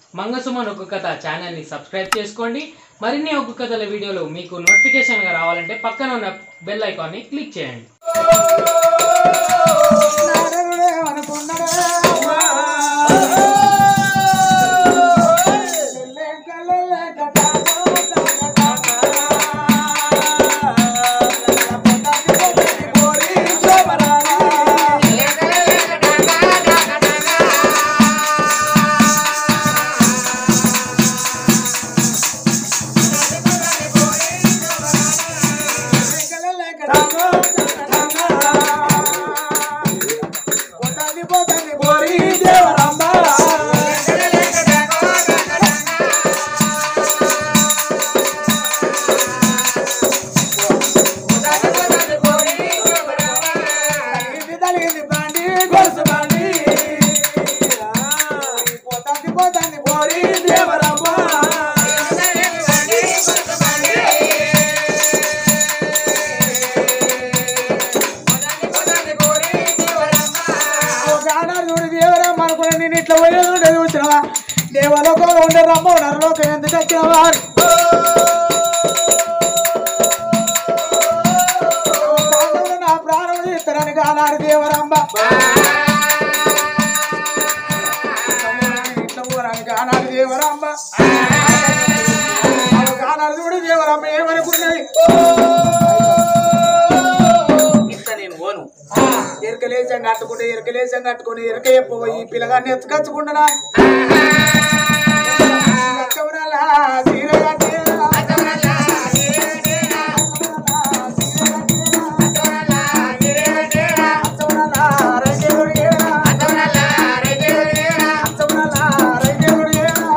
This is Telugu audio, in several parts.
మంగసుమన్ ఒక్క కథ ఛానల్ని సబ్స్క్రైబ్ చేసుకోండి మరిన్ని ఒక్క కథల వీడియోలు మీకు నోటిఫికేషన్గా రావాలంటే పక్కన ఉన్న బెల్ ఐకాన్ని క్లిక్ చేయండి నేను ఇట్లా పోయేది ఉండేది చూసినవా దేవలోకంలో ఉండే రమ్మ నరలోకం ఎందుకు వచ్చినవా నా ప్రాణం ఇస్తారని కానాడు దేవరంబ ఇట్లా పోరాని కానాడు దేవరంబ కానాడు చూడు దేవరమ్మ ఏమనుకున్నది ఇంత నేను పోను ఎరకలేసం కట్టుకుంటే ఎరకలేసం కట్టుకుని ఎరక చెప్పబోయి ఈ పిల్లగాన్ని ఎత్తుకచ్చుకుంటున్నా కచ్చవరాలా, సీర కట్టేలా. కచ్చవరాలా, రైతేవుడు ఏలా. కచ్చవరాలా, రైతేవుడు ఏలా.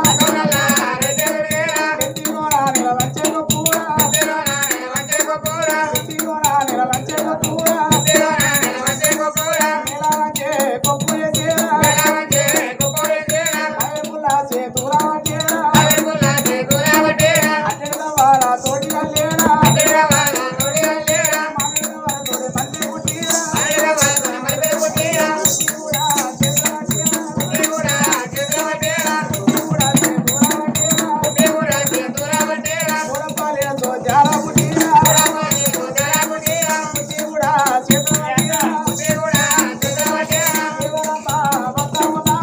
ఎత్తిగోరా, నిలవంచెగ పూరా. ఎత్తిగోరా, నిలవంచెగ పూరా. నిలవంచె కొప్పుల చేరా. ఆయముల చేతుల చేరా. అట్టెడద వాళ్ళ తోటి వల్లేరా. మమ్మీల వాళ్ళ తోటి మంచి పుట్టిరా. కూడా చేతుల చేరా. కూడా చేతుల చేరా. కూడపాలినతో జాల పుట్టిరా. పుట్టి కూడా చేతుల చేరా. దేవరమ్మ వద్ద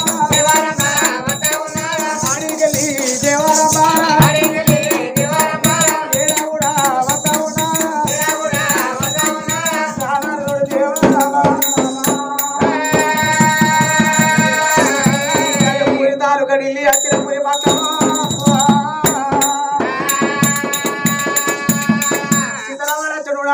ఉన్నారా. ఆడికెళ్ళి దేవరమ్మ. ఏడ కూడా వద్ద ఉన్నారా. సానాడు దేవరమ్మ. పురి తాలూకా ఢిల్లీ వచ్చిన పురి పట్టణం. సీతారామరాజునుడా,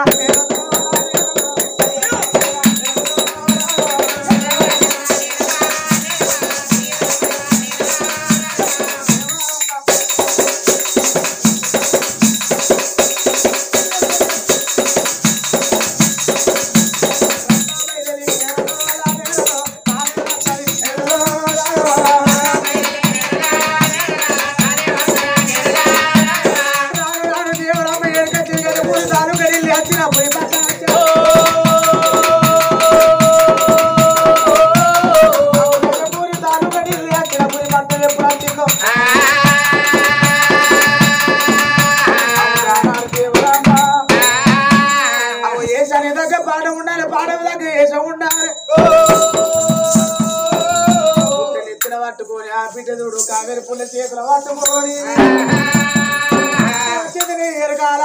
రాను రాను దేవరమ్మ ఎరుక తిరిగేది పురి తాలూకా ఢిల్లీ వచ్చిన పురి పట్టణం వచ్చిన. పురి తాలూకా ఢిల్లీ వచ్చిన పురి పట్టణం ఎప్పుడు వచ్చిందో రానాడు దేవరమ్మ. అవు ఏసాని దగ్గర పాట ఉండాలి పాట దగ్గర ఏస ఉండాలి ఎత్తున పట్టుకొని ఆ బిడ్డ చూడు కావేరి పుల్ల చేతుల పట్టుకొని వచ్చింది ఎరకాల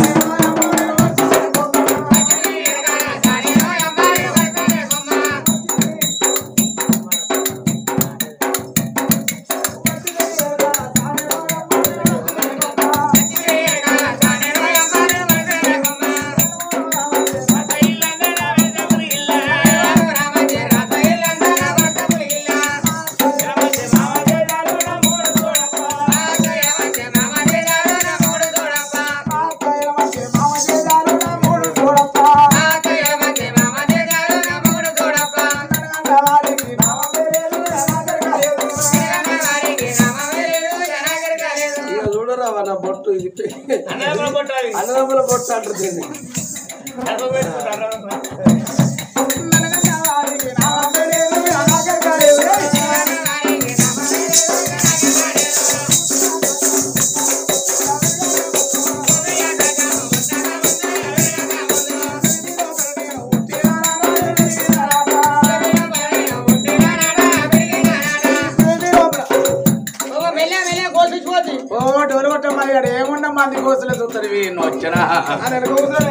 ఇక చూడరా నా బొట్టు ఇది అన్నదమ్ముల బొట్టు అంటారు దీన్ని అన్నగారికి ఓ డోలు కొట్టమ్మా ఇక్కడ ఏమున్నా మంది కోసలే చూస్తారు వీళ్ళు వచ్చినా అని అనుకోసం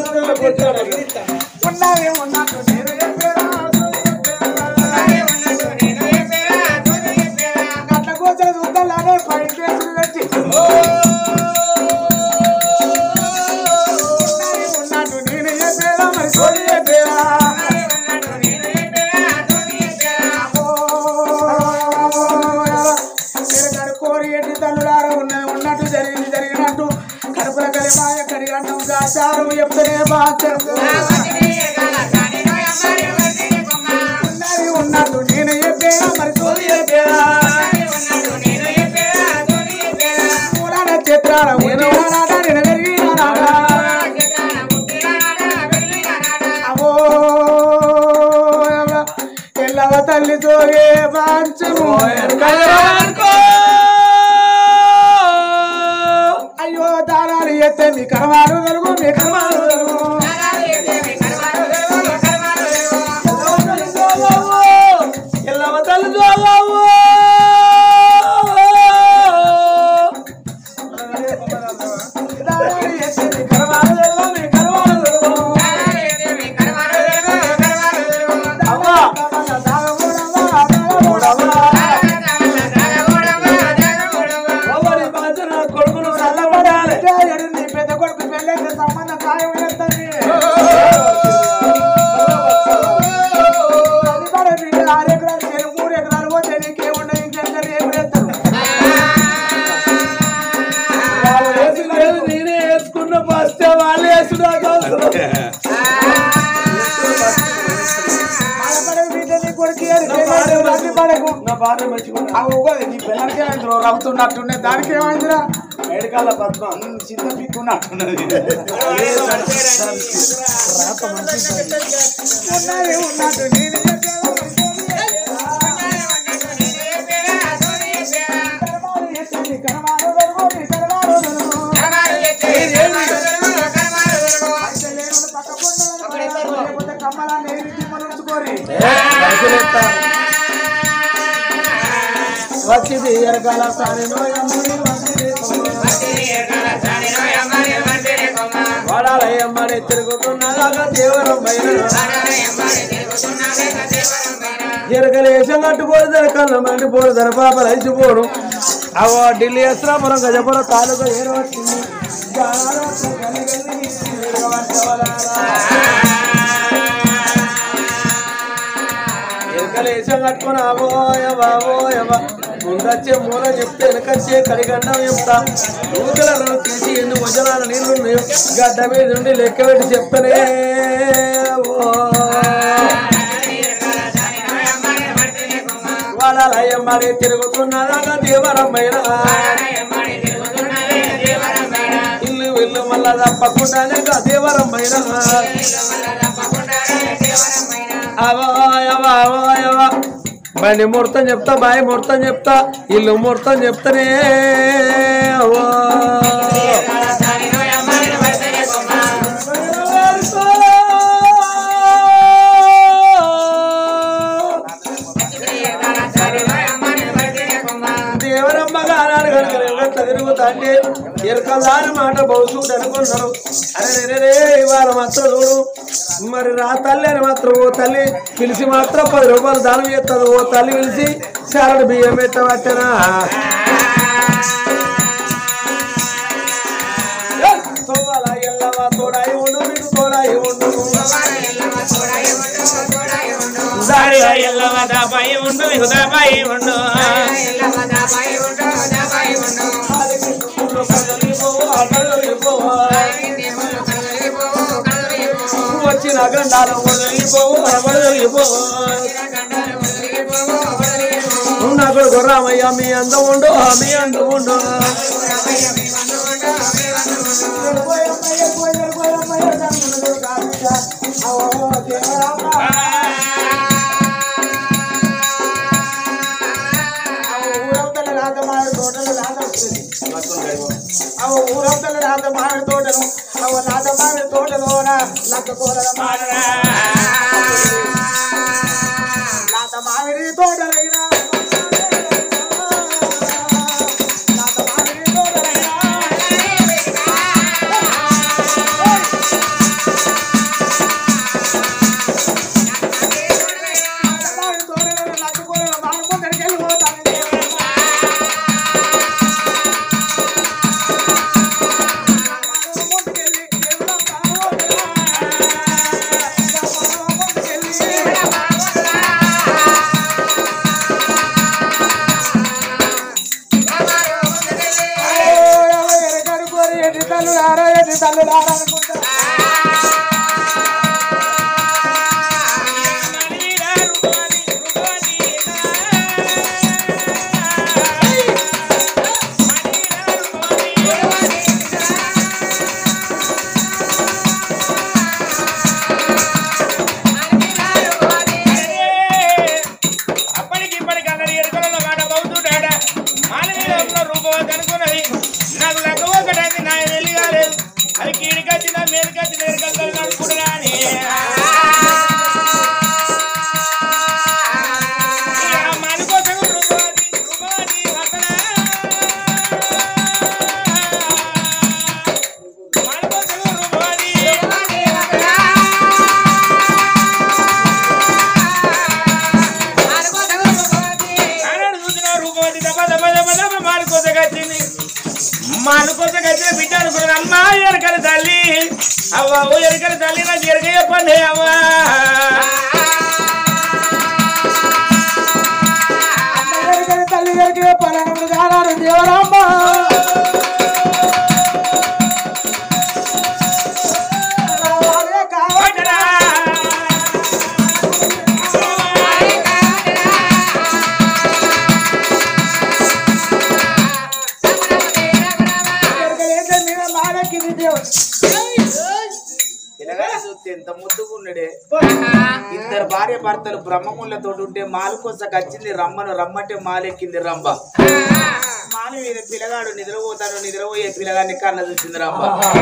ఉన్నావే ఉన్నట్టు నేను చెప్పేదా, అట్ల కోసం చూద్దాం ఫైట్ కేసులు పెట్టి ఉన్నావే ఉన్నట్టు నేను చెప్పేదా మరి సోది చెప్పేదా కోరి ఎట్టి తల్లులారా ఉన్నది ఉన్నట్టు జరిగింది జరిగినట్టు కడుపుల కలిమాయ కడిగన్నం దాచారు చెప్తేనే బాగా ఉన్నది ఉన్నట్టు నేను చెప్పేదా మరి సోది చెప్పేదా మూలాన చిత్రాల ఉద్యానాడ నేను పెరిగినాడా అవో ఎల్లవ తల్లి తోగే పాంచము అయ్యో దారాలు ఎత్తే మీ కరవారు వెలుగు మీ కరవారు వెలుగు ఎల్లవ తల్లి జోగవ్వ. దారాలు ఎత్తే మీ కరవారు వెలుగు మీ కరవారు వెలుగు అవ్వా ఎవరి బాధ్య నా కొడుకును చల్లబడాలి నీ పెద్ద కొడుకు పెళ్ళైతే సంబంధం ఖాయం చేస్తుంది అది కూడా వీళ్ళు ఆరు ఎకరాలు చేరు మూడు ఎకరాలు పోతే నీకేముండదు ఇంకెక్కడ ఏం చేస్తారు వాళ్ళు వేసింది లేదు, నేనే వేసుకున్న బస్తే వాళ్ళు వేసుడు నాకు అవసరం. బాధపడే బిడ్డ నీ కొడుకు ఏడు చేయలేదు, రాత్రి పడకు. నా భార్య మంచిగా ఆ ఊగోది, నీ పిల్లలకి ఏమైంది రవ్వుతున్నట్టున్నది దానికి ఏమైందిరా ఏడుకాల పద్మ ఉమ్, చిన్న పిక్కున్నట్టున్నది ఉన్నది ఉన్నట్టు నేను చెప్పేదా కరవారు ఎత్తింది, కరవారు వెలుగు, మీ కరవారు వెలుగు. అయితే లేనున్న పక్క పొందలను పడతారు, లేకపోతే కమ్మలాన్ని ఏరి తిమ్మలు ఉంచుకోరి. వచ్చింది ఎరగాల సానిలో ఎమ్మడి వచ్చింది వాడాలయ్యమ్మని తిరుగుతున్నదాకా దేవరం బయలు ఎరగలేసం కట్టుకోడు ధర కళ్ళ మండి పోడు ధర పాప లైసిపోడు అవో ఢిల్లీ ఎస్రాపురం గజపురం తాలూకా ఏరు వచ్చింది ఎరకలేసం కట్టుకుని అవోయవా అవోయవా ముందచ్చే మూల చెప్తే వెనకచ్చే కడిగండం చెప్తా ఊకలను తీసి ఎన్ని భుజనాల నీళ్లు ఉన్నాయో గడ్డ మీద నుండి లెక్క పెట్టి చెప్తానే ఓ వాడాలయ్యమ్మడి తిరుగుతున్నదాగా దేవరమ్మైన ఇల్లు ఇల్లు మళ్ళా తప్పకుండానే గా దేవరమ్మైన అవయవ అవయవ బండి ముహూర్తం చెప్తా బాయ్ ముహూర్తం చెప్తా ఇల్లు ముహూర్తం చెప్తానే అవో దేవరమ్మ గానాడు కనుక ఎట్లా తిరుగుతాంటే ఎరకదాని మాట బహుశూడు అనుకున్నారు అరే రే రే ఇవాళ మాత్రం చూడు మరి రా తల్లి అని మాత్రం ఓ తల్లి పిలిచి మాత్రం పది రూపాయలు దానం చేస్తుంది ఓ తల్లి పిలిచి సారడు బియ్యం పెట్టబట్టనా తోవాల ఎల్లవ తోడాయి ఉండు మీకు తోడాయి ఉండు దారిలో ఎల్లవ దాపాయి ఉండు మీకు దాపాయి ఉండు వచ్చిన గండాలు వదిలిపోవు వదిలిపోవు నా కొడుకు రామయ్య మీ అందం ఉండు మీ అందం ఉండు అవ ఊరవతల రాత మామిడి తోటను అవ నాత మామిడి తోటలోన లక్క కూరల మాడరా నాత మామిడి తోటలైనా నాత మామిడి ఏటి తల్లులారనుకుంటా అప్పటికి ఇప్పటికి అందరి ఎరుకలలో మాట బౌద్ధుడాడ మానవీయ ఉన్న రూపవతి అనుకున్నది నాకు లెక్క ఒకటైంది నా వెళ్ళి కాలేదు అది కీడికొచ్చిందా మేలుకొచ్చిన ఎరుకలు అనుకుంటున్నా అని మానుకోసం రూపవతి రూపవతి వసన మానుకోసం రూపవతి ఆనాడు చూసిన రూపవతి దెబ్బ దెబ్బ దెబ్బ దెబ్బ మానుకోసకొచ్చింది మానుకోసకొచ్చిన బిడ్డ అనుకున్నది అమ్మా ఎరకల తల్లి అవ్వ ఓ ఎరకల తల్లి నాకు ఎరక చెప్పండి అవ్వా ఎరుకని తల్లి ఎరుకే పలనములు కానాడు దేవరామ్మ అదే కావాలి కొట్టరా. ఎరుకలేంటే మీద మానక్కింది దేవుడు పిల్లగానే చూస్తే ఎంత ముద్దుకున్నాడే ఇద్దరు భార్య భర్తలు బ్రహ్మములతో ఉంటే మాలు కొచ్చకొచ్చింది రమ్మను రమ్మంటే మాలెక్కింది రంభ మాలు మీద పిల్లగాడు నిద్రపోతాడు నిద్రపోయే పిల్లగాడిని కన్న చూసింది రంభ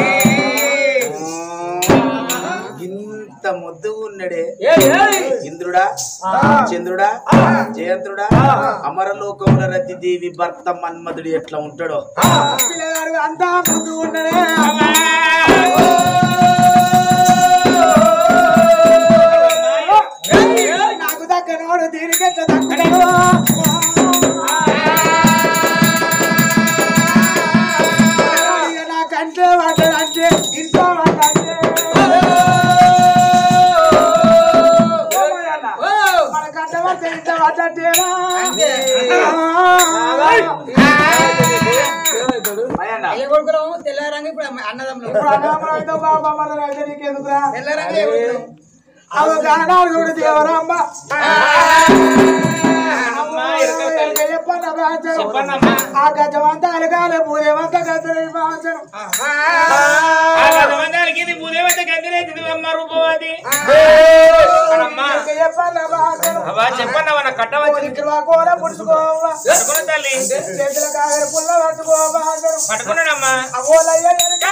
ఇంత ముద్దుగున్నాడే ఇంద్రుడా చంద్రుడా జయంత్రుడా అమరలోకముల రతి దేవి భర్త మన్మధుడు ఎట్లా ఉంటాడో పిల్లగాడు అంతా ముందు ఉన్నడే నాకు దక్కనోడు దీనికెట్ట దక్కనోడు నాకంటే వాడంటే ఇంట్లో వాడంటే మనకంటే వాడితే ఇంత వాడంటేనా అయ్యన్న ఇప్పుడు అన్నదమ్ములు అయితే బాబా మన అయితే నీకెందుకురా అవి గానాడు చూడు దేవరామ్మ చెప్పన్నమ్మా. ఆ గజమంతా అలగాలి పూదేవంతా గద్దరి భాషను ఆ గజమందాలకి ఇది భూదేవత గందిరేసింది అమ్మ రూపవతి అమ్మా చెప్పన్న భాషను అవ్వా చెప్పన్నవా నా కట్టవచ్చు ఇటువా కూర పుడుచుకోవా పట్టుకున్న తల్లి చేతుల కాగర పుల్ల పట్టుకో భాషను పట్టుకున్నాడమ్మా అవోలయ్య ఎనక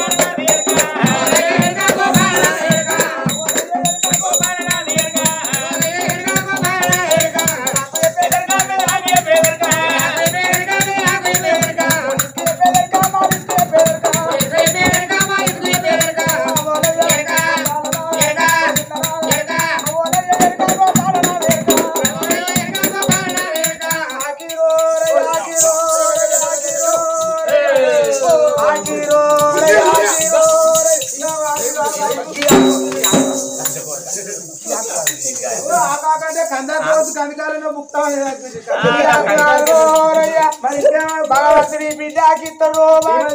పెదక మారిస్తే పెదక అవోలయ్య ఎనక గోపాలన వేక ఆకిరో రే ఆకిరో రే ఆకిరో ఆకిరో రే ఆకిరో రే ఆకాకంటే కందా రోజు కనకాలను భగవంతుని బిడ్డకిత్తడు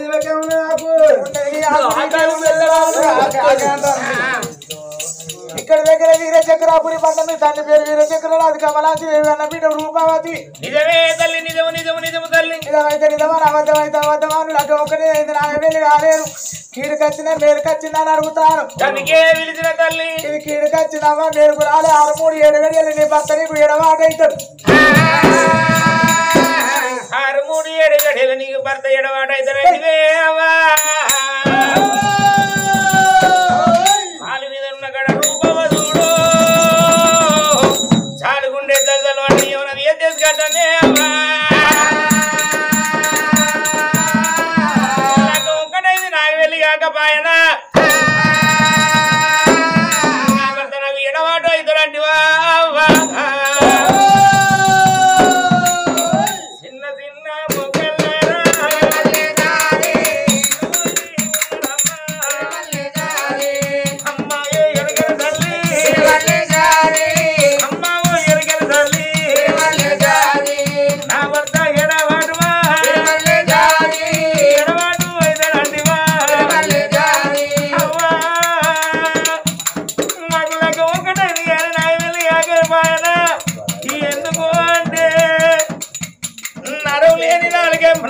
ఇక్కడ దగ్గర వీరచక్రాపురి పట్టణం తండ్రి పేరు వీరచక్ర అది కమలాంతి దేవి అన్న బిడ్డ రూపావతి నిజమే తల్లి నిజము నిజము నిజము తల్లి నిజమైతే నిజమని అబద్ధమైతే అబద్ధమాను నాకు ఒకటే అయితే నాకు వెళ్ళి కాలేదు కీడుకొచ్చిందా మేలుకొచ్చిందా అని అడుగుతాను అందుకే పిలిచిన తల్లి ఇది కీడుకొచ్చిందమ్మా మేలుకు రాలే ఆరు మూడు ఏడు గడియలు నీ భర్త నీకు ఎడవాట అవుతాడు ఆరు మూడు ఏడు గడియలు నీకు భర్త ఎడవాట అయితే అవ్వా పాలు మీద ఉన్న గడ రూపవధుడు చాలుగుండే దళదలు అంటే ఏమన్నది ఏం చేసుకుంటానే అవ్వా నాకు ఒక్కటైంది నాకు వెళ్ళి కాకపాయనా నా భర్త నాకు ఎడవాటు అవుతాడంటివా అవ్వా చిన్న చిన్న మొక్కలారా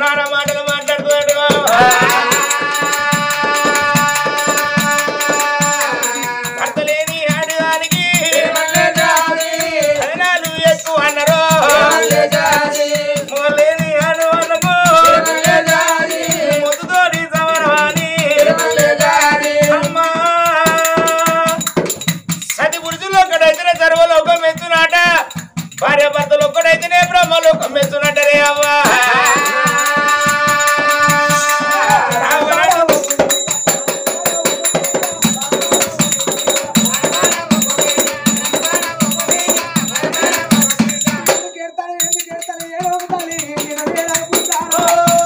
చాలా మాటలు మాట్లాడుతున్నాడు భర్త లేని ఆడదానికి అదనాలు ఎక్కువ అన్నారు మొగలేని ఆడవాళ్ళకు పొద్దుతోటి సమరవాణి అమ్మా సతి పురుషులు ఒక్కడైతేనే సర్వలోకం ఎత్తునాట భార్య భర్తలు ఒక్కడైతేనే బ్రహ్మలోకం ఎత్తునట రే అవ్వా రావణుడు ఎందుకు ఎడతాను ఎందుకు ఎడతాను ఏడవతాలి నేను ఏడనుకుంటాను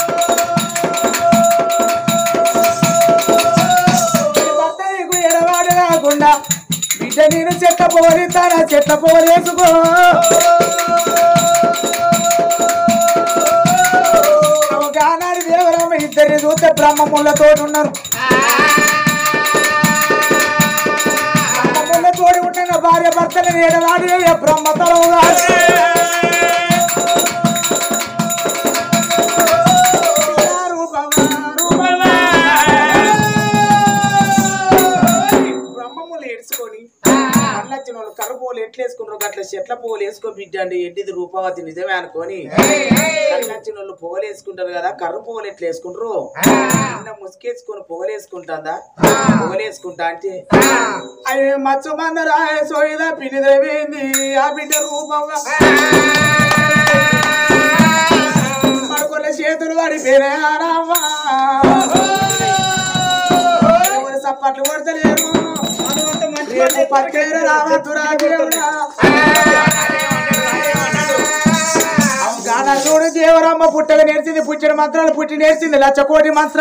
భర్త నీకు ఎడవాడు కాకుండా బిడ్డ నేను చెట్ట పోలిస్తానా చెట్ట పోలేసుకో గానాడి దేవరామ ఇద్దరిని చూస్తే బ్రహ్మముళ్ళతో ఉన్నారు బ్రహ్మముళ్ళతో ఉన్న భార్య భర్తలు ఏడవాడి బ్రహ్మ తలవుగా బ్రహ్మములు ఏడ్చుకొని అన్నచ్చిన వాళ్ళు కర్రపోలు ఎట్లా వేసుకుంటారు గట్ల చెట్ల పువ్వులు వేసుకో బిడ్డ అండి ఎడ్డిది రూపావతి నిజమే అనుకొని అన్నచ్చిన వాళ్ళు పొగలు వేసుకుంటారు కదా కర్ర పువ్వులు ఎట్లా వేసుకుంటారు నిన్న ముసుకేసుకొని పొగలు వేసుకుంటుందా పొగలు వేసుకుంటా అంటే అవి మచ్చు మందరా సోయిదా పినిదేవేంది ఆ బిడ్డ రూపంగా పడుకున్న చేతులు పడిపోయినారమ్మా ఎవరు సప్పట్లు కొడతలేరు రేపు పట్టేరు రావద్దురా దేవుడా గాన చూడు దేవరమ్మ పుట్టగా నేర్చింది పుట్టిన మంత్రాలు పుట్టి నేర్చింది లచ్చ కోటి మంత్ర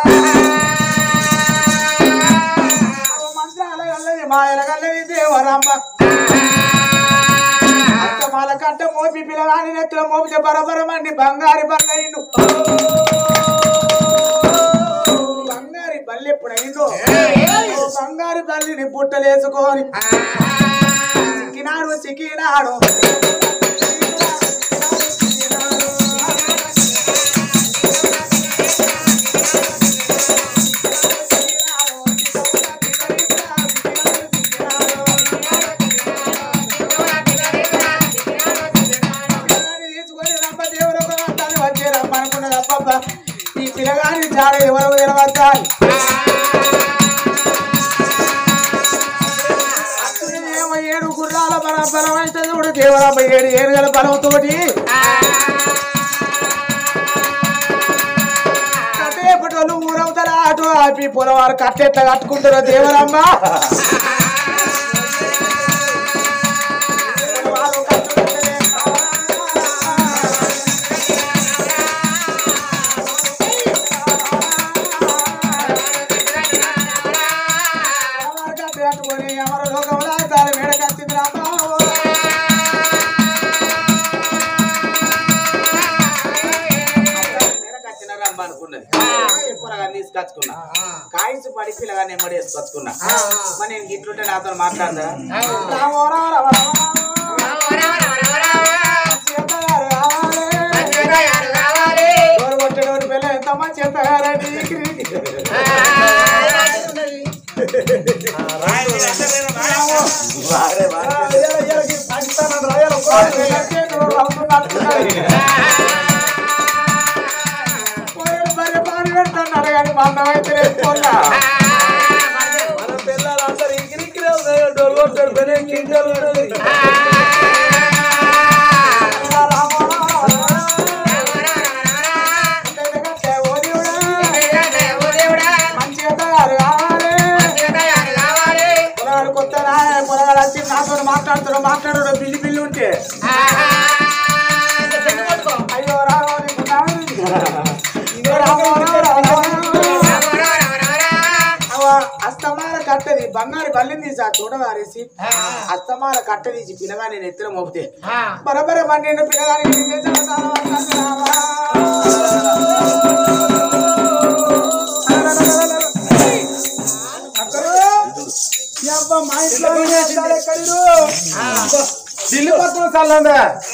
మంత్రాల గల్లది మాయల గల్లది దేవరమ్మ అత్తమాల కంట మోపి పిల్లగాని నెత్తుల మోపితే బరబరమండి బంగారి బల్లయిండు బంగారి బల్లి ఎప్పుడైందో ఓ బంగారు బల్లిని పుట్టలేసుకొని సిక్కినాడు సిక్కినాడు తీసుకొని రమ్మ దేవుడు ఒక వంతాన్ని వచ్చే రమ్మ అనుకున్నది అబ్బబ్బ ఈ పిల్లగాని జాడ ఎవరు తెలవద్దాలి ఏమో ఏడు గుర్రాల బల బలం అయితే చూడు దేవరమ్మ ఏడు ఏనుగల బలంతోటి కట్టేపటోళ్ళు ఊరవుతార అటు ఆపి పొలవారు కట్టెట్ట కట్టుకుంటారు దేవరమ్మ పొలవారు కట్టుకుంటేనే పొలవారు కట్టె కట్టుకొని ఎవరు లోకంలో తాను మేడకత్తింది రామా రమ్మ అనుకున్నది పొరగా తీసుకొచ్చుకున్నా కాయిన్స్ పడి పిల్లగా నెమ్మడి వేసుకొచ్చుకున్నా మరి నేను గిట్లుంటే నాతో మాట్లాడదా రామో రామ డోరు కొట్టే డోరు పిల్ల ఎంత మంచి చెప్పారండి మన పిల్లలు అందరు ఇగిరికిరే ఉన్నాయి డోర్ కొట్టాడు పెనే కింజలు ఉన్నది మాట్లాడుతారు మాట్లాడు బిల్లి బిల్లి ఉంటే అయ్యో రామో నీకు ఇదే రామో అస్తమాన కట్టది బంగారు బల్లిని తీసి ఆ చూడ వారేసి అస్తమాన కట్ట తీసి పిల్లగా నేను ఎత్తున మోపితే బరబర బండి నిన్ను పిల్లగాని ఏం చేశావు సారా వస్తాను రామా. అక్కడు, ఈ అబ్బ మా ఇంట్లో ఉండే అద్దాలు ఎక్కడిరు? ఢిల్లీ పత్రం చల్లందా